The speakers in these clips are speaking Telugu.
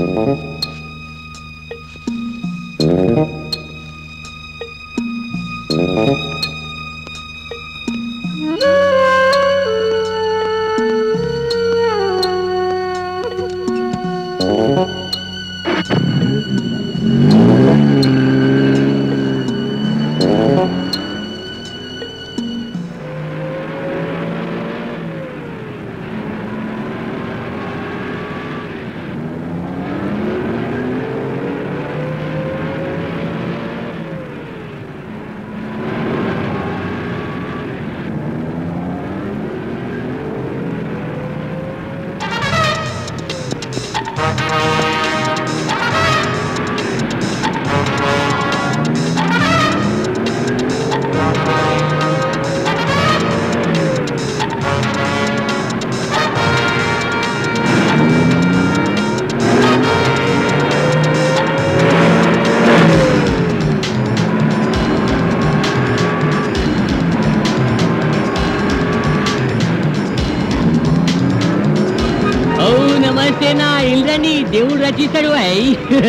ఓ నమస్తే నా ఇల్లని దేవుడు రచిస్తాడు అయ్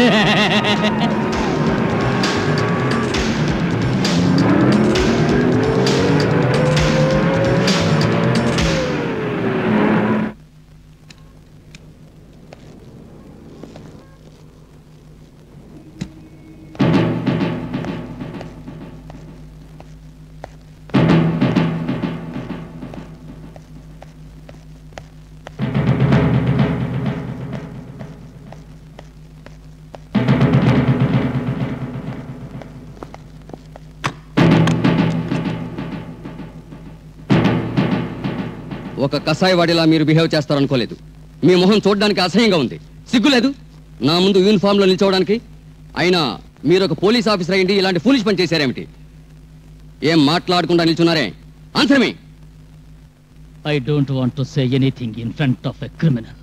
ఒక కసాయివాడిలా మీరు బిహేవ్ చేస్తారనుకోలేదు మీ మొహం చూడడానికి అసహ్యంగా ఉంది సిగ్గులేదు నా ముందు యూనిఫామ్ లో నిల్చోవడానికి అయినా మీరు ఒక పోలీస్ ఆఫీసర్ అయ్యండి ఇలాంటి ఫూలిష్ పని చేశారేమిటి ఏం మాట్లాడకుండా నిల్చున్నారే answer me I don't want to say anything in front of a criminal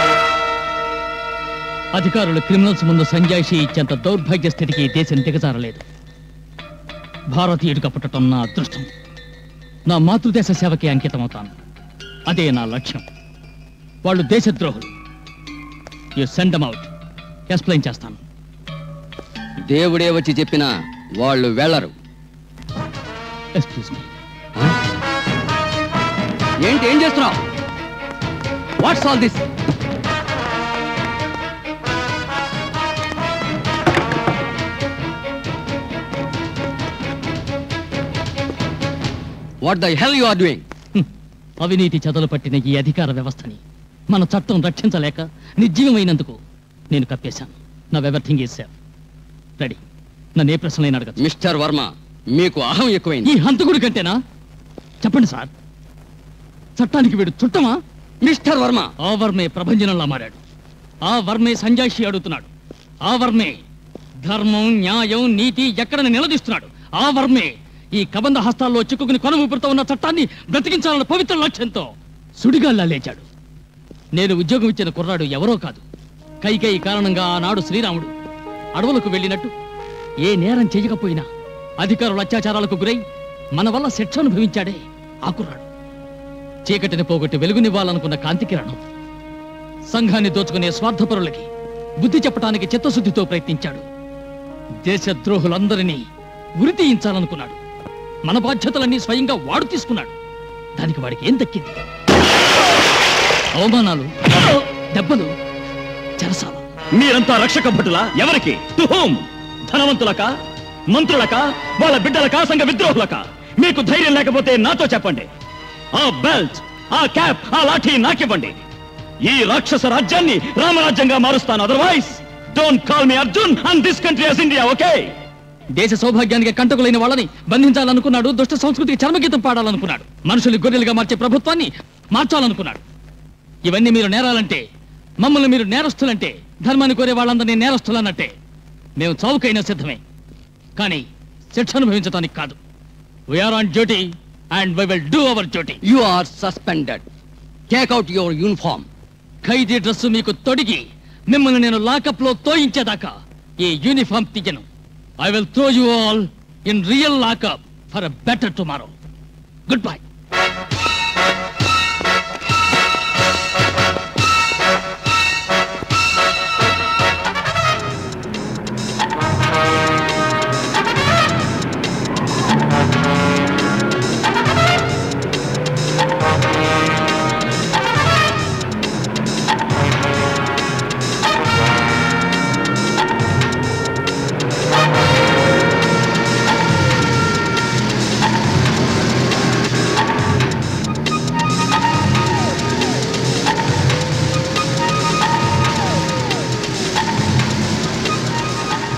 అధికారులు క్రిమినల్స్ ముందు సంజాయిషి ఇచ్చేంత దౌర్భాగ్య స్థితికి ఈ దేశం దిగజారలేదు భారతీయుడిగా పుట్టడం నా అదృష్టం నా మాతృదేశ సేవకి అంకితమవుతాను అదే నా లక్ష్యం వాళ్ళు దేశద్రోహులు యు సెండ్ అవుట్ ఎక్స్ప్లెయిన్ చేస్తాను దేవుడే వచ్చి చెప్పినా వాళ్ళు వెళ్ళరు ఎక్స్క్యూజ్ మీ ఏంటి ఏం చేస్తున్నావు what's all this what the hell you are doing అవినీతి చెదలు పట్టిన ఈ అధికార వ్యవస్థని మన చట్టం రక్షించలేక నిర్జీవమైనందుకు నేను కప్పేశాను నా ఎవ్రీథింగ్ ఈజ్ సేఫ్ రెడీ నన్ను ఏ ప్రశ్నలైనా అడగచ్చు మిస్టర్ వర్మ మీకు అహం ఎక్కువైంది ఈ హంతకుడి కంటేనా చెప్పండి సార్ చట్టానికి వీడు చుట్టమా మిస్టర్ వర్మ ఆ వర్మే ప్రభంజనంలా మారాడు ఆ వర్మే సంజాయిషి అడుగుతున్నాడు ఆ వర్మే ధర్మం న్యాయం నీతి ఎక్కడ నిలదీస్తున్నాడు ఆ వర్మే ఈ కబంధ హస్తాల్లో చిక్కుకుని కొనమూపురుతో ఉన్న చట్టాన్ని బ్రతికించాలన్న పవిత్ర లక్ష్యంతో సుడిగాల్లా లేచాడు నేను ఉద్యోగం ఇచ్చిన కుర్రాడు ఎవరో కాదు కైకేయి కారణంగా ఆనాడు శ్రీరాముడు అడవులకు వెళ్ళినట్టు ఏ నేరం చేయకపోయినా అధికారుల అత్యాచారాలకు గురై మన వల్ల శిక్ష అనుభవించాడే ఆ కుర్రాడు చీకటిని పోగొట్టి వెలుగునివ్వాలనుకున్న కాంతి కిరణం సంఘాన్ని దోచుకునే స్వార్థపరులకి బుద్ధి చెప్పడానికి చిత్తశుద్ధితో ప్రయత్నించాడు దేశద్రోహులందరినీ ఉరి తీయించాలనుకున్నాడు మన బాధ్యతలన్నీ స్వయంగా వాడు తీసుకున్నాడు దానికి వాడికి ఏం దక్కింది అవమానాలు దెబ్బలు చెరసాల మీరంతా రక్షక భటులా ఎవరికి టు హోమ్ ధనవంతులక మంత్రులక వాళ్ళ బిడ్డలక సంఘ విద్రోహులక మీకు ధైర్యం లేకపోతే నాతో చెప్పండి ఆ బెల్ట్ ఆ క్యాప్ ఆ లాఠీ నాకివ్వండి ఈ రాక్షస రాజ్యాన్ని రామరాజ్యంగా మారుస్తాను otherwise don't call me Arjun and this country as India okay దేశ సౌభాగ్యానికి కంటకులైన వాళ్ళని బంధించాలనుకున్నాడు దుష్ట సంస్కృతికి చర్మగీతం పాడాలనుకున్నాడు మనుషులు గొర్రెలుగా మార్చే ప్రభుత్వాన్ని మార్చాలనుకున్నాడు ఇవన్నీ మీరు నేరాలంటే మమ్మల్ని మీరు నేరస్తులంటే ధర్మాన్ని కోరే వాళ్ళందరినీ నేరస్తులన్నట్టే మేము చౌకైనా సిద్ధమే కానీ శిక్ష అనుభవించడానికి కాదు we're on duty and why will do our duty you are suspended take out your uniform ఖైదీ డ్రెస్సు మీకు తొడిగి మిమ్మల్ని నేను లాకప్ లో తోయించేదాకా ఈ యూనిఫామ్ తీయను I will throw you all in real lockup for a better tomorrow good bye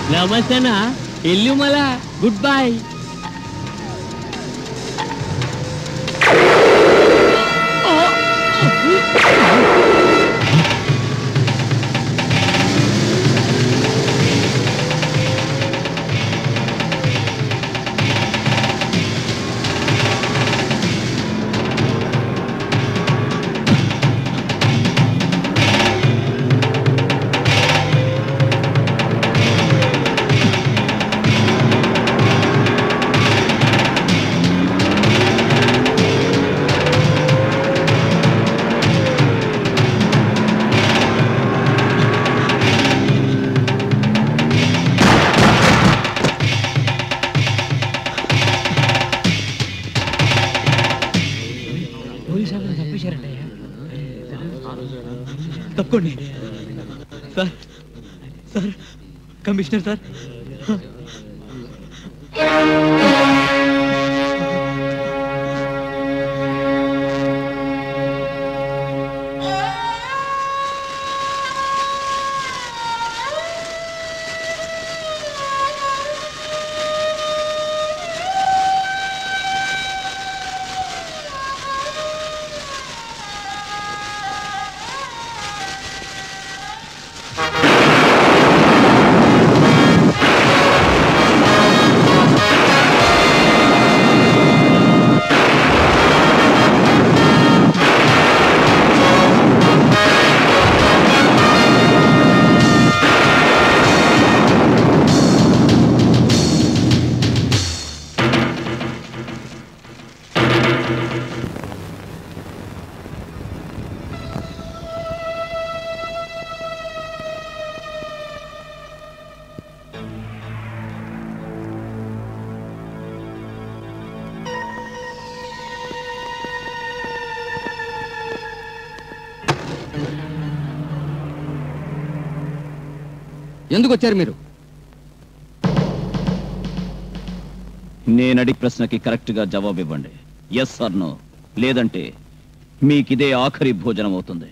నమస్తేనా ఇల్లు మళ్ళా గుడ్ బై తప్పుకోండి సార్ సార్ కమిషనర్ సార్ ఎందుకు వచ్చారు మీరు నేను అడిగి ప్రశ్నకి కరెక్ట్ గా జవాబు ఇవ్వండి ఎస్ ఆర్ నో లేదంటే మీకిదే ఆఖరి భోజనం అవుతుంది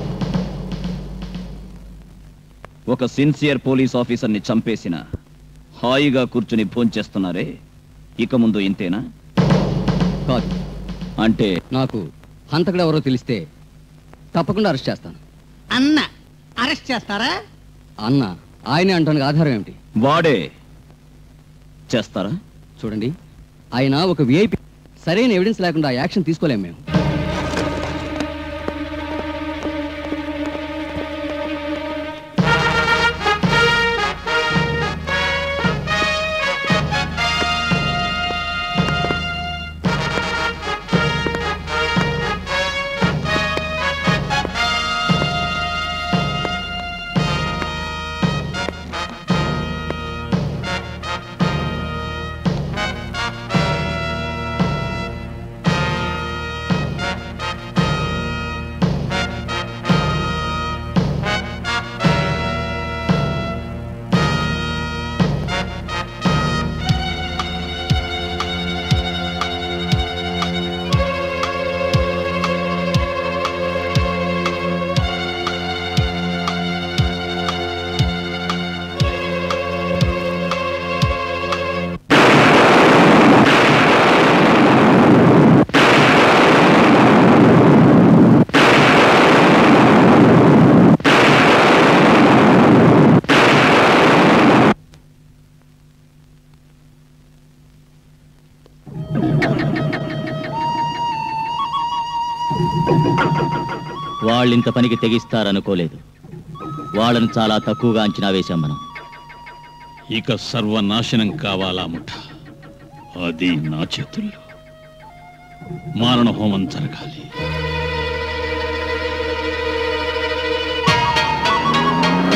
ఒక సిన్సియర్ పోలీస్ ఆఫీసర్ని చంపేసిన హాయిగా కూర్చుని భోంచేస్తున్నారే ఇక ముందు ఇంతేనా కాదు అంటే నాకు హంతకుడు ఎవరో తెలిస్తే తప్పకుండా అరెస్ట్ చేస్తాను అన్న అరెస్ట్ చేస్తారా అన్న ఆయనే అంటానికి ఆధారం ఏమిటి వాడే చేస్తారా చూడండి ఆయన ఒక విఐపి సరైన ఎవిడెన్స్ లేకుండా యాక్షన్ తీసుకోలేం మేము వాళ్ళింత పనికి తెగిస్తారనుకోలేదు వాళ్ళని చాలా తక్కువగా అంచనా వేశాం మనం ఇక సర్వనాశనం కావాలా ముఠ అది నా చేతుల్లో మారణ హోమం జరగాలి